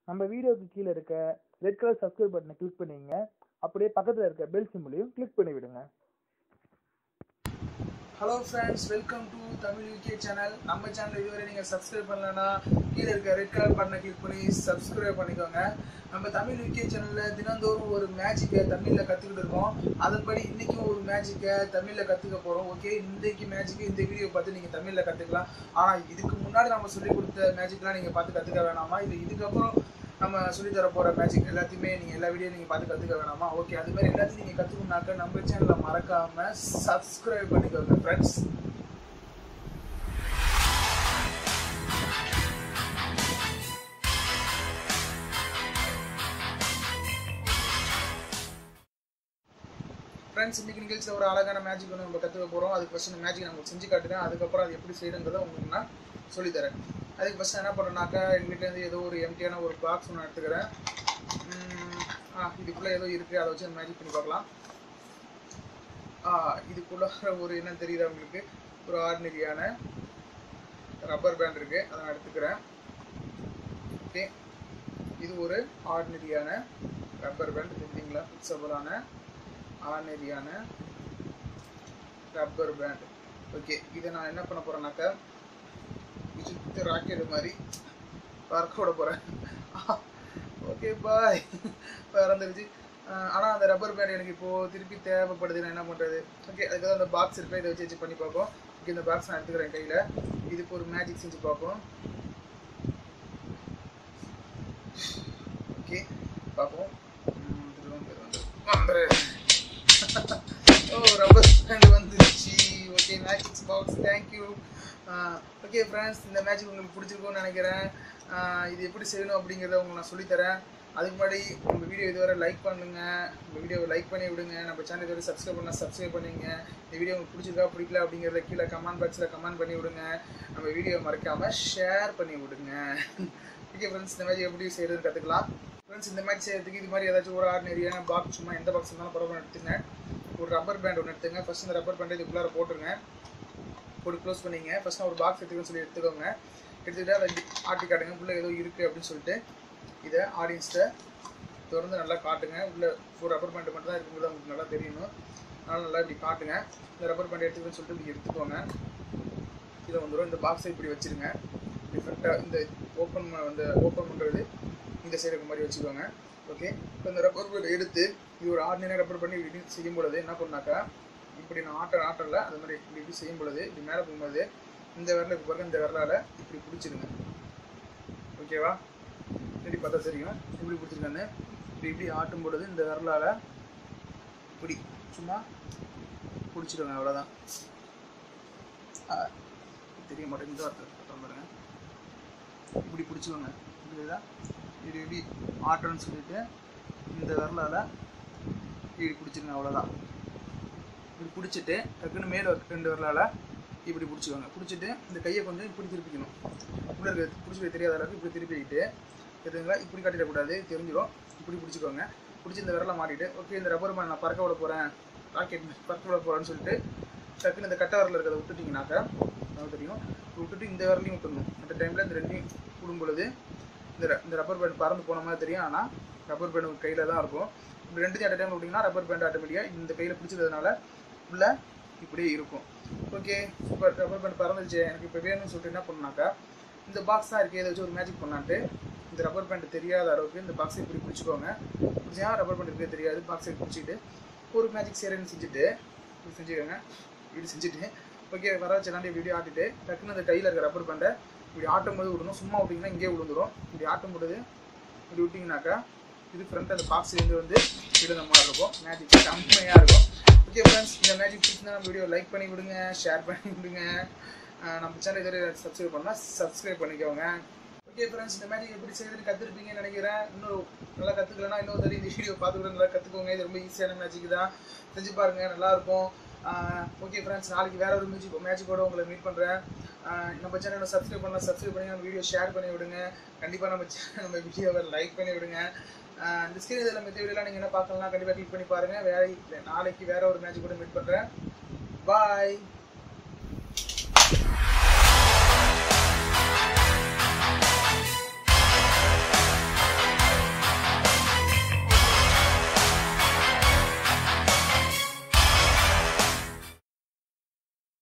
நம்ம வீடியோக்கு கீழே இருக்க ரெட் கலர் சப்ஸ்கிரைப் பட்டனை கிளிக் பண்ணிங்க அப்படியே பக்கத்தில் இருக்க பெல் சிம்பிளையும் கிளிக் பண்ணி விடுங்க hello friends welcome to Tamil UK channel நம்ம சேனல் இதுவரை நீங்கள் சப்ஸ்கிரைப் பண்ணலன்னா கீழே இருக்க ரெட் கலர் பட்டனை கிளிக் பண்ணி சப்ஸ்கிரைப் பண்ணிக்கோங்க நம்ம தமிழ் யூகே சேனலில் தினந்தோறும் ஒரு மேஜிக்கை தமிழில் கற்றுக்கிட்டு இருக்கோம் அதன்படி இன்றைக்கும் ஒரு மேஜிக்கை தமிழில் கற்றுக்க போகிறோம் ஓகே இன்றைக்கு மேஜிக்கு இந்த வீடியோ பார்த்து நீங்கள் தமிழில் கற்றுக்கலாம் ஆனால் இதுக்கு முன்னாடி நம்ம சொல்லிக் கொடுத்த மேஜிக்லாம் நீங்கள் பார்த்து கற்றுக்க வேணாமா இது இதுக்கப்புறம் நம்ம சொல்லித் தர போகிற மேஜிக் எல்லாத்தையுமே நீங்கள் எல்லா வீடியோ நீங்கள் பார்த்து கற்றுக்க வேணாமா ஓகே அது மாதிரி எல்லாத்தையும் நீங்கள் கற்றுக்கணுனாக்க நம்ம சேனலை மறக்காமல் சப்ஸ்கிரைப் பண்ணிக்கோங்க ஃப்ரெண்ட்ஸ் ஃப்ரெண்ட்ஸ் இன்னைக்கு நிகழ்ச்சியில் ஒரு அழகான மேஜிக் ஒன்று நம்ம கற்றுக்க போகிறோம் அதுக்கு ஃபஸ்ட் இந்த மேஜிக் நம்ம செஞ்சு காட்டுறேன் அதுக்கப்புறம் அது எப்படி செய்யணுங்கிறத உங்களுக்கு நான் சொல்லித்தரேன் அதுக்கு ஃபஸ்ட் என்ன பண்ணுறேன்னாக்கா எங்கள் வீட்டிலேருந்து ஏதோ ஒரு எம்டியான ஒரு பாக்ஸ் ஒன்று எடுத்துக்கிறேன் உம், ஆ இதுக்குள்ளே ஏதோ இருக்குது அதை வச்சு மேஜிக் பண்ணி பார்க்கலாம் ஆ இதுக்குள்ள ஒரு என்ன தெரியுதா உங்களுக்கு ஒரு ஆர்டினரியான ரப்பர் பேண்ட் இருக்குது அதை நான் எடுத்துக்கிறேன் ஓகே இது ஒரு ஆர்டினரியான ரப்பர் பேண்ட் தெரியுங்களா ஃபிக்ஸபிளான ஆர்டினரியான ரப்பர் பேண்ட் ஓகே இதை நான் என்ன பண்ண போகிறேன்னாக்கா விசித்து ராக்கெட் மாதிரி பறக்க விட போகிறேன் ஓகே பாய் பறந்துருச்சு ஆனால் அந்த ரப்பர் பேண்ட் எனக்கு இப்போது திருப்பி தேவைப்படுது நான் என்ன பண்ணுறது ஓகே அதுக்கு தான் அந்த பாக்ஸ் இருக்கு இதை வச்சு வச்சு பண்ணி பார்ப்போம் ஓகே இந்த பாக்ஸ் நான் எடுத்துக்கிறேன் கையில் இதுக்கு ஒரு மேஜிக் செஞ்சு பார்ப்போம் ஓகே பார்ப்போம் உம், இது வந்து வந்து வந்துரு. ஓ ரப்பர் பேண்ட் வந்துருச்சு okay magics box thank you okay friends இந்த மேஜிக் உங்களுக்கு பிடிச்சிருக்கும்னு நினைக்கிறேன் ஆஹ் இது எப்படி செய்யணும் அப்படிங்கிறத உங்களுக்கு நான் சொல்லித்தரேன் அதுக்கு முன்னாடி நம்ம வீடியோ இதுவரை லைக் பண்ணுங்க இந்த வீடியோவை லைக் பண்ணி விடுங்க நம்ம சேனல் இதுவரை சப்ஸ்கிரைப் பண்ணால் சப்ஸ்கிரைப் பண்ணுங்க இந்த வீடியோ உங்களுக்கு பிடிச்சிருக்கா பிடிக்கல அப்படிங்கிறத கீழே கமெண்ட் பாக்ஸில் கமெண்ட் பண்ணி விடுங்க நம்ம வீடியோ மறக்காமல் ஷேர் பண்ணி விடுங்க ஓகே ஃப்ரெண்ட்ஸ் இந்த மாதிரி எப்படி செய்யறதுன்னு கற்றுக்கலாம் ஃப்ரெண்ட்ஸ் இந்த மாதிரி செய்யறதுக்கு இது மாதிரி ஏதாச்சும் ஒரு ஆர்டினரியான பாக்ஸ் சும்மா எந்த பாக்ஸ் இருந்தாலும் பரவாயில்ல எடுத்துங்க ஒரு ரப்பர் பேண்ட் ஒன்று எடுத்துங்க ஃபர்ஸ்ட் இந்த ரப்பர் பேண்ட் இதுக்குள்ளார போட்டுருங்க போட்டு க்ளோஸ் பண்ணிங்க ஃபர்ஸ்ட் நான் ஒரு பாக்ஸ் எடுத்துக்கன்னு சொல்லி எடுத்துக்கோங்க எடுத்துக்கிட்டு அதை இப்படி ஆட்டி காட்டுங்க உள்ள ஏதோ இருக்குது அப்படின்னு சொல்லிட்டு இதை ஆடியன்ஸ்கிட்ட திறந்து நல்லா காட்டுங்க உள்ள ஒரு ரப்பர் பேண்ட் மட்டும் தான் இருக்குங்கிறது உங்களுக்கு நல்லா தெரியணும் அதனால் நல்லா இப்படி காட்டுங்க இந்த ரப்பர் பேண்ட் எடுத்துக்கன்னு சொல்லிட்டு இப்படி எடுத்துக்கோங்க இதை வந்துடும் இந்த பாக்ஸை இப்படி வச்சிருங்க டிஃப்ரெண்ட்டாக இந்த ஓப்பன் இந்த ஓப்பன் பண்ணுறது இந்த சைடு இருக்க மாதிரி வச்சுக்கோங்க ஓகே இப்போ இந்த ரப்பர் பேண்ட் எடுத்து இது ஒரு ஆர்டினரி ரப்பர் பண்ணி இப்படி செய்யும் பொழுது என்ன பண்ணாக்கா இப்படி நான் ஆட்ட ஆட்டரில் அது மாதிரி இப்படி இப்படி செய்யும் பொழுது இப்படி மேலே போகும்போது இந்த விரல இருக்கு பாருங்க இந்த விரலால் இப்படி பிடிச்சிடுங்க ஓகேவா இப்படி பார்த்தா தெரியும் இப்படி பிடிச்சிருக்கான்னு இப்படி இப்படி ஆட்டும் பொழுது இந்த விரலால் இப்படி சும்மா பிடிச்சிடுங்க அவ்வளோதான் தெரிய மாட்டேங்குது இந்த வார்த்தை சொல்றேன் பாருங்க இப்படி பிடிச்சிக்கோங்க புரியுதா இப்படி இப்படி ஆட்டம்னு சொல்லிட்டு இந்த விரலால் இப்படி பிடிச்சிருங்க அவ்வளோதான் இப்படி பிடிச்சிட்டு டக்குன்னு மேலே ரெண்டு விரலால் இப்படி பிடிச்சிக்கோங்க பிடிச்சிட்டு இந்த கையை கொஞ்சம் இப்படி திருப்பிக்கணும் உள்ள இருக்க பிடிச்சிக்க தெரியாத அளவுக்கு இப்படி திருப்பிக்கிட்டு தெரியுங்களா இப்படி காட்டிடக்கூடாது தெரிஞ்சிடும் இப்படி பிடிச்சிக்கோங்க பிடிச்சி இந்த விரலை மாட்டிட்டு ஓகே இந்த ரப்பர் மேன் நான் பறக்க விட போகிறேன் ராக்கெட் பறக்க விட போகிறேன்னு சொல்லிட்டு டக்குன்னு இந்த கட்ட விரலில் இருக்கிறத விட்டுட்டிங்கனாக்கா நமக்கு தெரியும் விட்டுட்டு இந்த விரலையும் விட்டுடணும் அந்த டைமில் இந்த ரெண்டையும் விடும் பொழுது இந்த ர- இந்த ரப்பர் பேண்ட் பறந்து போன மாதிரி தெரியும் ஆனால் ரப்பர் பேண்ட் கையில் தான் இருக்கும் இப்படி ரெண்டுத்தையும் அட் டைம் விட்டிங்கன்னா ரப்பர் பேண்ட் ஆட்டோமேட்டிக்காக இந்த கையில் பிடிச்சிக்கிறதுனால உள்ள இப்படியே இருக்கும் ஓகே சூப்பர் ரப்பர் பேண்ட் பறந்துச்சு எனக்கு இப்போ வேணும்னு சொல்லிட்டு என்ன பண்ணாக்கா இந்த பாக்ஸ் தான் இருக்குது இதை வச்சு ஒரு மேஜிக் பண்ணான்ட்டு இந்த ரப்பர் பேண்ட் தெரியாத அளவுக்கு இந்த பாக்ஸை இப்படி பிடிச்சிக்கோங்க பிடிச்சா ரப்பர் பேண்ட் இருக்கே தெரியாது பாக்ஸை பிடிச்சிட்டு ஒரு மேஜிக் செய்கிறேன்னு செஞ்சுட்டு இப்படி செஞ்சுக்கோங்க இப்படி செஞ்சுட்டு ஓகே வர வச்சு வீடியோ ஆட்டிட்டு டக்குன்னு அந்த கையில் இருக்க ரப்பர் பேண்டை இப்படி ஆட்டும் போது விடணும் சும்மா விட்டிங்கன்னா இங்கே விழுந்துரும் இப்படி ஆட்டும் பொழுது இப்படி விட்டிங்கனாக்கா இது ஃப்ரண்ட் அந்த பாக்ஸ்லேருந்து வந்து விழுந்த மாதிரி இருக்கும் மேஜிக் செம்மையாக இருக்கும் ஓகே ஃப்ரெண்ட்ஸ் இந்த மேஜிக் பிடிச்சிருந்தா நம்ம வீடியோ லைக் பண்ணி விடுங்க ஷேர் பண்ணி விடுங்க அஹ் நம்ம சேனல் இதுவரை சப்ஸ்கிரைப் பண்ணால் சப்ஸ்கிரைப் பண்ணிக்கோங்க ஓகே ஃப்ரெண்ட்ஸ் இந்த மேஜிக் எப்படி செய்யறதுன்னு கற்றுருப்பீங்கன்னு நினைக்கிறேன் இன்னும் நல்லா கற்றுக்கலன்னா இன்னொரு தடவை இந்த வீடியோ பார்த்துக்கிட்டு நல்லா கற்றுக்கோங்க இது ரொம்ப ஈஸியான மேஜிக் தான் செஞ்சு பாருங்க நல்லா இருக்கும் ஓகே ஃப்ரெண்ட்ஸ் நாளைக்கு வேற ஒரு மியூசிக் மேஜிக்கோட உங்களை மீட் பண்ணுறேன் நம்ம சேனலை சப்ஸ்கிரைப் பண்ணலாம் சப்ஸ்கிரைப் பண்ணி நம்ம வீடியோ ஷேர் பண்ணி விடுங்க கண்டிப்பாக நம்ம channel- நம்ம வீடியோவை லைக் பண்ணி விடுங்க ஆஹ் இந்த ஸ்கிரீன் இதில் மற்ற வீடியோலாம் நீங்கள் என்ன பார்க்கலாம் கண்டிப்பாக கிளிக் பண்ணி பாருங்கள் வேற நாளைக்கு வேற ஒரு மேட்ச் கூட மீட் பண்ணுறேன் பாய்